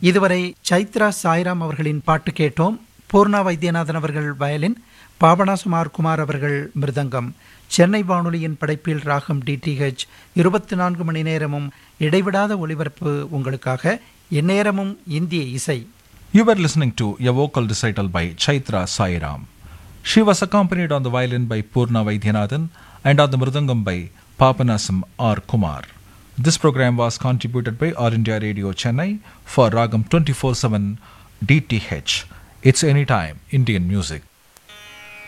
இதுவரை சைத்ரா சாய்ராம் அவர்களின் பாட்டு கேட்டோம் பூர்ணா வைத்தியநாதன் அவர்கள் வயலின் பாபனாசுமார் குமார் அவர்கள் மிருதங்கம் சென்னை வானொலியின் படைப்பில் ராகம் டிடிஹெச் இருபத்தி நான்கு மணி நேரமும் இடைவிடாத ஒளிபரப்பு உங்களுக்காக எந்நேரமும் இந்திய இசை You were listening to a vocal recital by Chaitra Sairam. She was accompanied on the violin by Purna Vaidyanathan and on the mridangam by Papanasam R. Kumar. This program was contributed by All India Radio Chennai for Ragam 24-7 DTH. It's anytime Indian music.